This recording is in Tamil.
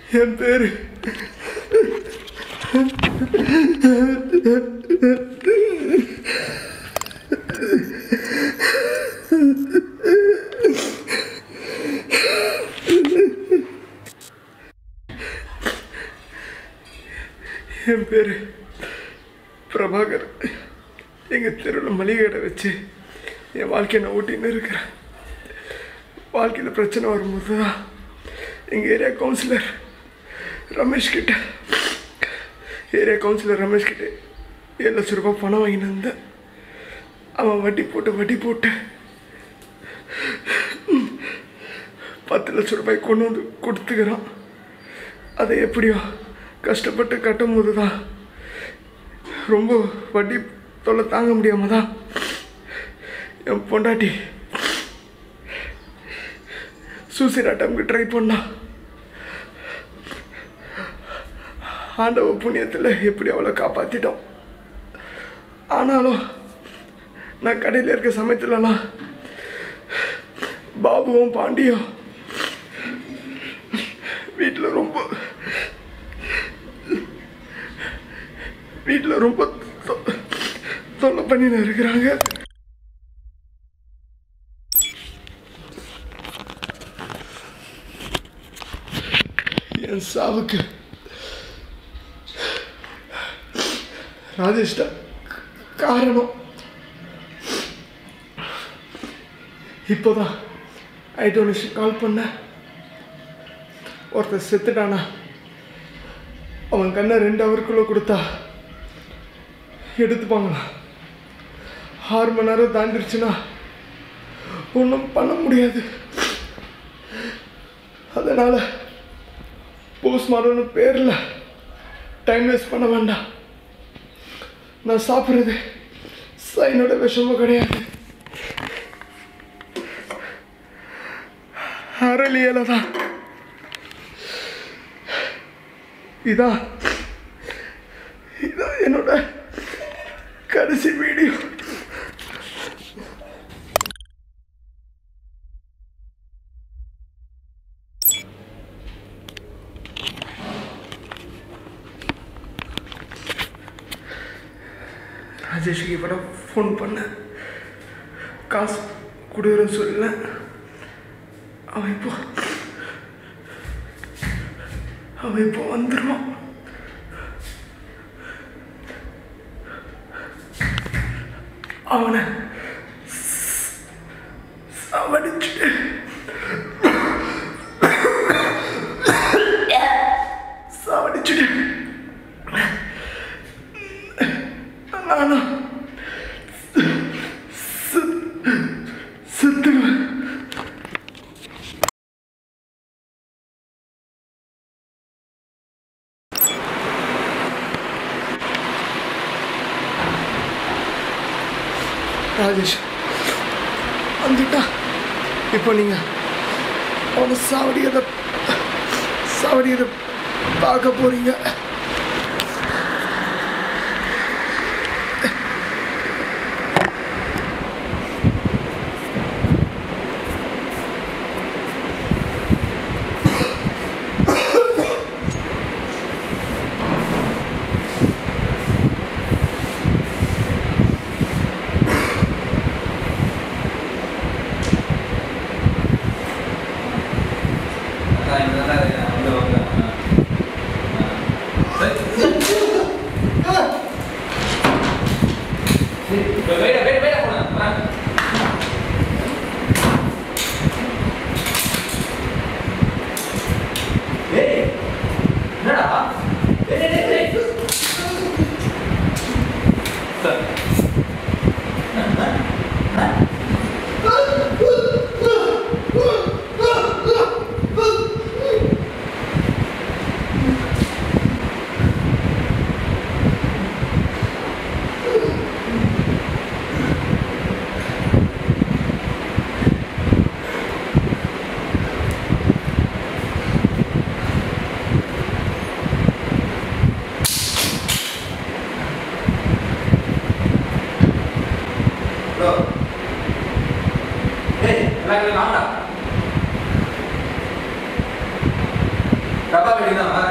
என் பேரு என் பேரு பிரபாகர் எங்கள் தெருவில் மளிகை கடை வச்சு என் வாழ்க்கையை நான் ஓட்டின்னு இருக்கிறேன் வாழ்க்கையில் பிரச்சனை வரும்போது தான் எங்கள் ஏரியா கவுன்சிலர் ரமேஷ் கிட்ட ஏரியா கவுன்சிலர் ரமேஷ் கிட்ட ஏழு லட்ச ரூபாய் பணம் வாங்கிட்டு வந்தேன் அவன் வட்டி போட்டு வட்டி போட்டு பத்து லட்ச ரூபாய் கொண்டு வந்து கொடுத்துக்கிறான் அதை எப்படியோ கஷ்டப்பட்டு கட்டும் போது தான் ரொம்ப வட்டி தொல்லை தாங்க முடியாம தான் என் பொண்டாட்டி சூசைட் அட்டம்க்கு ட்ரை பண்ணா ஆண்டவ புண்ணியத்தில் எப்படி அவளை காப்பாற்றிட்டோம் ஆனாலும் நான் கடையில் இருக்க சமயத்துலலாம் பாபுவும் பாண்டியும் வீட்டில் ரொம்ப வீட்டில் ரொம்ப தொ- தொல்லை பண்ணின்னு இருக்கிறாங்க என் சாவுக்கு ராஜேஷ் தான் காரணம் இப்போதான் ஐடோனிஷன் கால் பண்ணேன் ஒருத்தர் செத்துட்டானா அவன் கண்ணை ரெண்டு ஹவருக்குள்ளே கொடுத்தா எடுத்துப்பாங்களா ஆறு மணி நேரம் தாண்டிருச்சுன்னா ஒன்றும் பண்ண முடியாது அதனால் போஸ்ட்மார்டம்னு பேரில் டைம் வேஸ்ட் பண்ண வேண்டாம் நான் சாப்பிட்றது சைனோட விஷமும் கிடையாது அரளி இலை தான் இதான் இதான் என்னோட கடைசி வீடியோ ராஜேஷுக்கு இப்போ ஃபோன் பண்ணேன் காசு கொடுக்குறேன்னு சொல்லல அவன் இப்போ அவன் இப்போ வந்துடுவான் அவனை சாவடிச்சுட்டு சாவடிச்சுட்டு நானும் செத்துருவேன் ராஜேஷ் வந்துட்டா இப்போ நீங்கள் அவனை சாவடியதை சாவடியதை பார்க்க போறீங்க பிரபா வேண்டியதான்